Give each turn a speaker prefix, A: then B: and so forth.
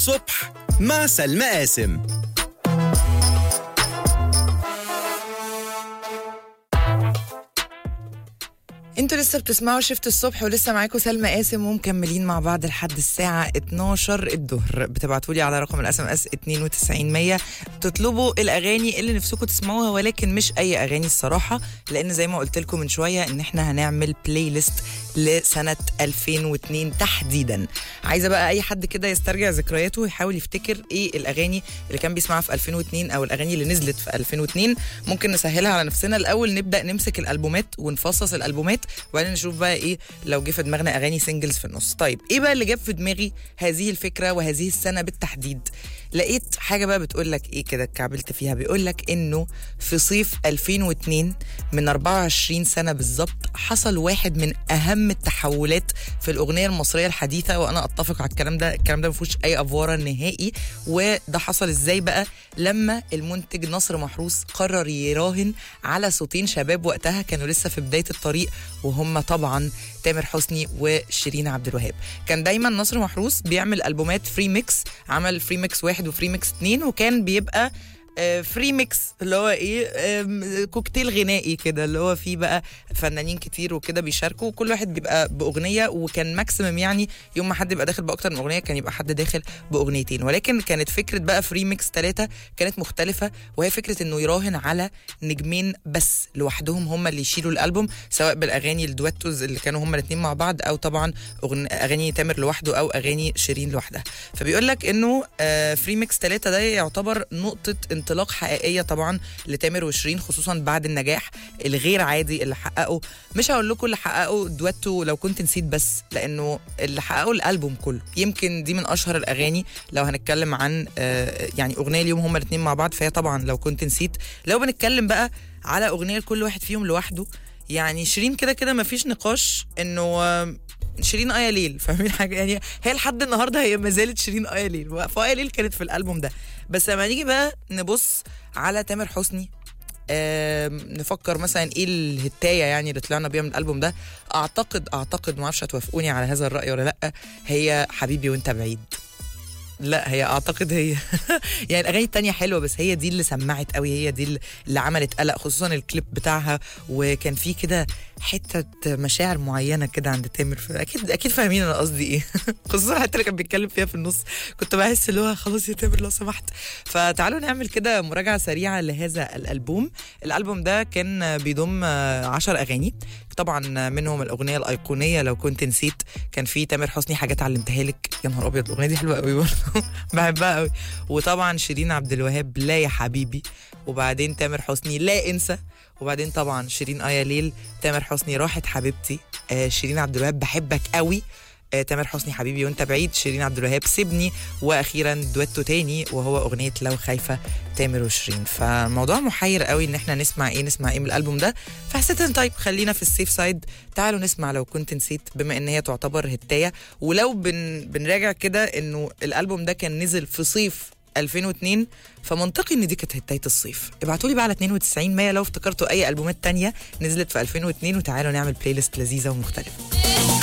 A: الصبح مع سلمى قاسم
B: انتوا لسه بتسمعوا شفت الصبح ولسه معاكم سلمى قاسم ومكملين مع بعض لحد الساعة 12 الظهر بتبعتوا لي على رقم الاس ام اس 92100 تطلبوا الاغاني اللي نفسكم تسمعوها ولكن مش اي اغاني الصراحة لان زي ما قلت لكم من شوية ان احنا هنعمل بلاي ليست لسنة 2002 تحديدا عايزة بقى اي حد كده يسترجع ذكرياته ويحاول يفتكر ايه الاغاني اللي كان بيسمعها في 2002 او الاغاني اللي نزلت في 2002 ممكن نسهلها على نفسنا الاول نبدا نمسك الالبومات ونفصص الالبومات وبعدين نشوف بقى ايه لو جه في دماغنا اغاني سingles في النص طيب ايه بقى اللي جاب في دماغي هذه الفكره وهذه السنه بالتحديد لقيت حاجه بقى بتقول لك ايه كده اتكعبلت فيها بيقول لك انه في صيف 2002 من 24 سنه بالظبط حصل واحد من اهم التحولات في الاغنيه المصريه الحديثه وانا اتفق على الكلام ده الكلام ده ما فيهوش اي افوره نهائي وده حصل ازاي بقى لما المنتج نصر محروس قرر يراهن على صوتين شباب وقتها كانوا لسه في بدايه الطريق وهم طبعا تامر حسني وشيرين عبد الوهاب كان دايما نصر محروس بيعمل البومات فري ميكس عمل فري ميكس واحد وفري ميكس اتنين وكان بيبقى آه، فري ميكس اللي هو ايه آم، كوكتيل غنائي كده اللي هو فيه بقى فنانين كتير وكده بيشاركوا وكل واحد بيبقى باغنيه وكان ماكسيمم يعني يوم ما حد يبقى داخل باكتر من اغنيه كان يبقى حد داخل باغنيتين ولكن كانت فكره بقى فري ميكس ثلاثه كانت مختلفه وهي فكره انه يراهن على نجمين بس لوحدهم هم اللي يشيلوا الالبوم سواء بالاغاني الدويتوز اللي كانوا هم الاثنين مع بعض او طبعا أغن- اغاني تامر لوحده او اغاني شيرين لوحدها فبيقول لك انه فري ميكس 3 ده يعتبر نقطه انطلاق حقيقيه طبعا لتامر وشيرين خصوصا بعد النجاح الغير عادي اللي حققه مش هقول لكم اللي حققه دويتو لو كنت نسيت بس لانه اللي حققه الالبوم كله يمكن دي من اشهر الاغاني لو هنتكلم عن آه، يعني اغنيه اليوم هما الاثنين مع بعض فهي طبعا لو كنت نسيت لو بنتكلم بقى على اغنيه لكل واحد فيهم لوحده يعني شيرين كده كده مفيش نقاش انه آه، شيرين ايا ليل فاهمين حاجه يعني هي لحد النهارده هي ما زالت شيرين ايا ليل فايا ليل كانت في الالبوم ده بس لما نيجي بقى نبص على تامر حسني آم، نفكر مثلا ايه الهتايه يعني اللي طلعنا بيها من الالبوم ده اعتقد اعتقد ما اعرفش هتوافقوني على هذا الراي ولا لا هي حبيبي وانت بعيد لا هي اعتقد هي يعني الاغاني التانية حلوه بس هي دي اللي سمعت قوي هي دي اللي عملت قلق خصوصا الكليب بتاعها وكان في كده حته مشاعر معينه كده عند تامر اكيد اكيد فاهمين انا قصدي ايه خصوصا الحته اللي كان بيتكلم فيها في النص كنت بحس اللي هو خلاص يا تامر لو سمحت فتعالوا نعمل كده مراجعه سريعه لهذا الالبوم الالبوم ده كان بيضم آه، عشر اغاني طبعا منهم الاغنيه الايقونيه لو كنت نسيت كان في تامر حسني حاجات علمتها لك يا نهار ابيض الاغنيه دي حلوه قوي برضه بحبها قوي وطبعا شيرين عبد الوهاب لا يا حبيبي وبعدين تامر حسني لا انسى وبعدين طبعا شيرين ايا ليل تامر حسني راحت حبيبتي آه شيرين عبد الوهاب بحبك قوي آه تامر حسني حبيبي وانت بعيد شيرين عبد الوهاب سيبني واخيرا دويتو تاني وهو اغنيه لو خايفه تامر وشيرين فالموضوع محير قوي ان احنا نسمع ايه نسمع ايه من الالبوم ده فحسيت ان طيب خلينا في السيف سايد تعالوا نسمع لو كنت نسيت بما ان هي تعتبر هتايه ولو بن بنراجع كده انه الالبوم ده كان نزل في صيف 2002 فمنطقي ان دي كانت هتايه الصيف ابعتوا لي بقى على 92 100 لو افتكرتوا اي البومات تانية نزلت في 2002 وتعالوا نعمل بلاي ليست لذيذه ومختلفه